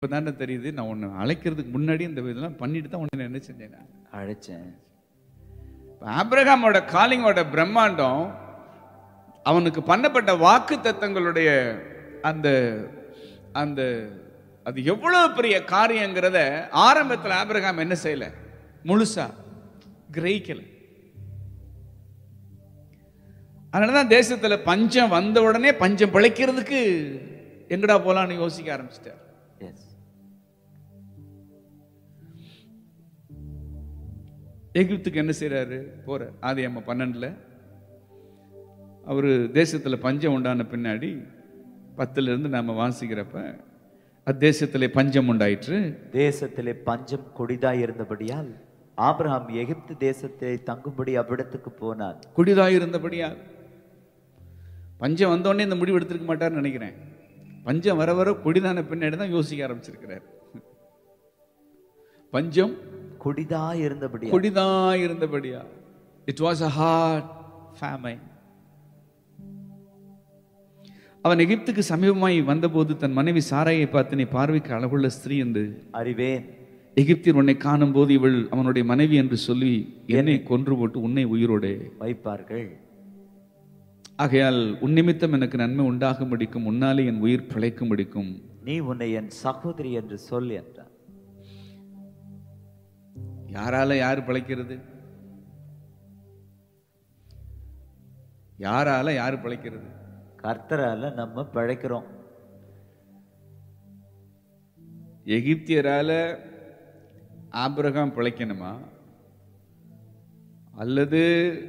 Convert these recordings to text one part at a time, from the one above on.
இப்பதானே தெரியுது நான் உன்னை அழைக்கிறதுக்கு முன்னாடி இந்த இதெல்லாம் பண்ணிட்டு தான் உன்னை என்ன செஞ்சேன் நான். அழைச்சேன் இப்ப ஆபிரகாமோட காலிங்கோட பிரம்மாண்டம் அவனுக்கு பண்ணப்பட்ட வாக்கு தத்தங்களுடைய அந்த அந்த அது எவ்வளவு பெரிய காரியங்கிறத ஆரம்பத்துல ஆபிரகாம் என்ன செய்யல முழுசா கிரகிக்கல அதனாலதான் தேசத்துல பஞ்சம் வந்த உடனே பஞ்சம் பிழைக்கிறதுக்கு எங்கடா போலான்னு யோசிக்க ஆரம்பிச்சிட்டார் எஸ் எகிப்துக்கு என்ன செய்றாரு போற ஆதி அம்மா பன்னெண்டுல அவர் தேசத்துல பஞ்சம் உண்டான பின்னாடி பத்துல இருந்து நாம வாசிக்கிறப்ப அத்தேசத்திலே பஞ்சம் உண்டாயிற்று தேசத்திலே பஞ்சம் கொடிதாய் இருந்தபடியால் ஆபிரகாம் எகிப்து தேசத்திலே தங்கும்படி அவ்விடத்துக்கு போனான் குடிதாய் இருந்தபடியா பஞ்சம் வந்தோடனே இந்த முடிவு எடுத்திருக்க மாட்டார்னு நினைக்கிறேன் பஞ்சம் வர வர குடிதான பின்னாடி தான் யோசிக்க ஆரம்பிச்சிருக்கிறார் பஞ்சம் கொடிதாய் இருந்தபடியால் கொடிதாய் இருந்தபடியா it was a hard famine அவன் எகிப்துக்கு சமீபமாய் வந்தபோது தன் மனைவி சாராயை பார்த்து நீ பார்வைக்கு அழகுள்ள ஸ்திரீ என்று அறிவேன் எகிப்தியர் உன்னை காணும்போது இவள் அவனுடைய மனைவி என்று சொல்லி என்னை கொன்று போட்டு உன்னை உயிரோடே வைப்பார்கள் ஆகையால் உன் நிமித்தம் எனக்கு நன்மை உண்டாகும்படிக்கும் உன்னாலே என் உயிர் பிழைக்கும்படிக்கும் நீ உன்னை என் சகோதரி என்று சொல் என்றான் யாரால யார் பிழைக்கிறது யாரால யார் பிழைக்கிறது கர்த்தரால நம்ம பிழைக்கிறோம் எகிப்தியரால ஆபிரகாம் பிழைக்கணுமா அல்லது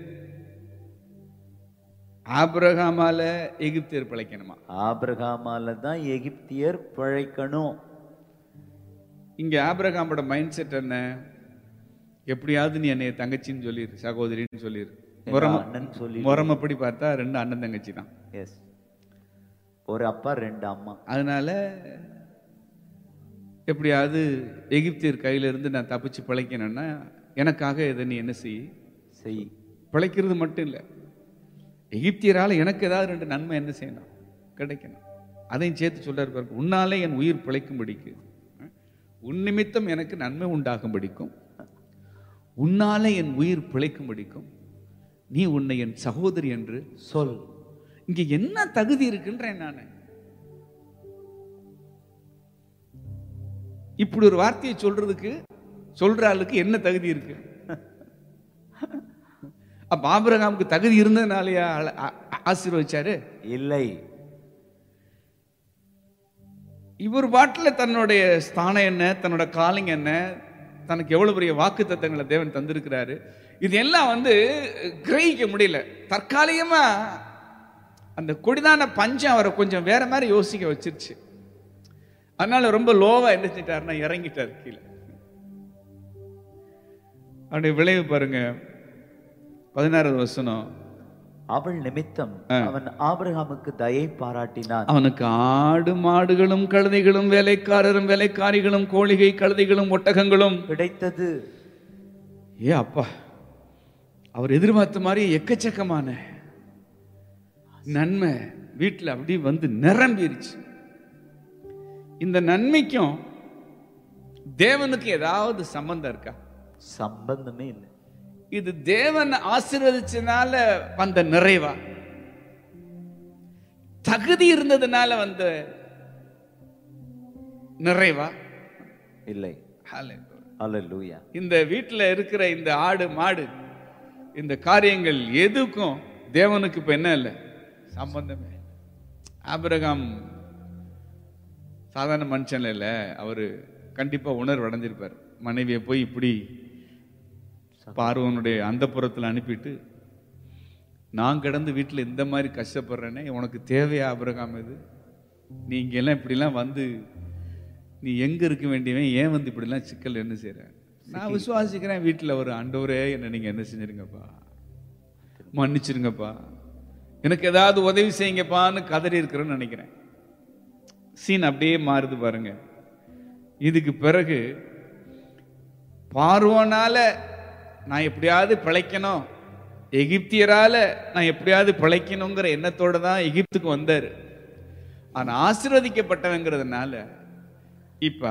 ஆபிரகாமால எகிப்தியர் பிழைக்கணுமா ஆபிரகாமால தான் எகிப்தியர் பிழைக்கணும் இங்க ஆபிரகாமோட மைண்ட் செட் என்ன எப்படியாவது நீ என்னைய தங்கச்சின்னு சொல்லிடு சகோதரின்னு சொல்லிடு எங்க முறம அண்ணன் சொல்லி முறமப்படி பார்த்தா ரெண்டு அண்ணன் தங்கச்சி தான் எஸ் ஒரு அப்பா ரெண்டு அம்மா அதனால எப்படியாவது எகிப்தியர் கையில இருந்து நான் தப்பிச்சு பிழைக்கணும்னா எனக்காக இதை நீ என்ன செய் செய் பிழைக்கிறது மட்டும் இல்லை எகிப்தியரால எனக்கு ஏதாவது ரெண்டு நன்மை என்ன செய்யணும் கிடைக்கணும் அதையும் சேர்த்து சொல்றாரு பாருங்க உன்னாலே என் உயிர் பிழைக்கும்படிக்கு உன் நிமித்தம் எனக்கு நன்மை உண்டாகும்படிக்கும் உன்னாலே என் உயிர் பிழைக்கும்படிக்கும் நீ உன்னை என் சகோதரி என்று சொல் இங்க என்ன தகுதி இருக்குன்றேன் நான் இப்படி ஒரு வார்த்தையை சொல்றதுக்கு சொல்ற ஆளுக்கு என்ன தகுதி இருக்கு அப்ப ஆபிரகாமுக்கு தகுதி இருந்ததுனாலயா ஆள- ஆ- ஆ- ஆசீர்வதிச்சாரு இல்லை இவர் பாட்டில் தன்னுடைய ஸ்தானம் என்ன தன்னோட காலிங் என்ன தனக்கு எவ்வளவு பெரிய வாக்கு தத்தங்களை தேவன் தந்திருக்கிறாரு இது எல்லாம் வந்து கிரகிக்க முடியல தற்காலிகமா அந்த கொடிதான பஞ்சம் அவரை கொஞ்சம் வேற மாதிரி யோசிக்க வச்சிருச்சு அதனால ரொம்ப லோவா என்ன செஞ்சிட்டாருன்னா இறங்கிட்டார் கீழே அவருடைய விளைவு பாருங்க பதினாறாவது வசனம் அவள் நிமித்தம் அவன் ஆபிரகாமுக்கு தயை பாராட்டினான் அவனுக்கு ஆடு மாடுகளும் கழுதைகளும் வேலைக்காரரும் வேலைக்காரிகளும் கோழிகை கழுதைகளும் ஒட்டகங்களும் கிடைத்தது ஏ அப்பா அவர் எதிர்பார்த்த மாதிரி எக்கச்சக்கமான நன்மை வீட்டில் அப்படி வந்து நிரம்பிருச்சு இந்த நன்மைக்கும் தேவனுக்கு ஏதாவது சம்பந்தம் இருக்கா சம்பந்தமே இல்லை இது தேவன் ஆசீர்வதிச்சனால வந்த நிறைவா தகுதி இருந்ததுனால வந்த நிறைவா இல்லை Hallelujah. அல்லேலூயா இந்த வீட்டில் இருக்கிற இந்த ஆடு மாடு இந்த காரியங்கள் எதுக்கும் தேவனுக்கு இப்ப என்ன இல்லை சம்பந்தமே இல்லை. ஆபிரகாம் சாதாரண மனுஷன் இல்ல அவரு கண்டிப்பா உணர்வு அடைஞ்சிருப்பார் மனைவியை போய் இப்படி பார்வனுடைய அந்த அனுப்பிட்டு நான் கிடந்து வீட்டில் இந்த மாதிரி கஷ்டப்படுறேனே உனக்கு தேவையா ஆபிரகாம் இது நீ இங்கெல்லாம் இப்படிலாம் வந்து நீ எங்க இருக்க வேண்டியவன் ஏன் வந்து இப்படிலாம் சிக்கல் என்ன செய்ற நான் விசுவாசிக்கிறேன் வீட்டில் ஒரு ஆண்டவரே என்ன நீங்க என்ன செஞ்சிருங்கப்பா மன்னிச்சிருங்கப்பா எனக்கு ஏதாவது உதவி செய்யுங்கப்பான்னு கதறி இருக்கிறேன்னு நினைக்கிறேன் சீன் அப்படியே மாறுது பாருங்க இதுக்கு பிறகு பார்வோனால நான் எப்படியாவது பிழைக்கணும் எகிப்தியரால நான் எப்படியாவது பிழைக்கணுங்கிற எண்ணத்தோட தான் எகிப்துக்கு வந்தார் ஆனா ஆசீர்வதிக்கப்பட்டவங்கிறதுனால இப்ப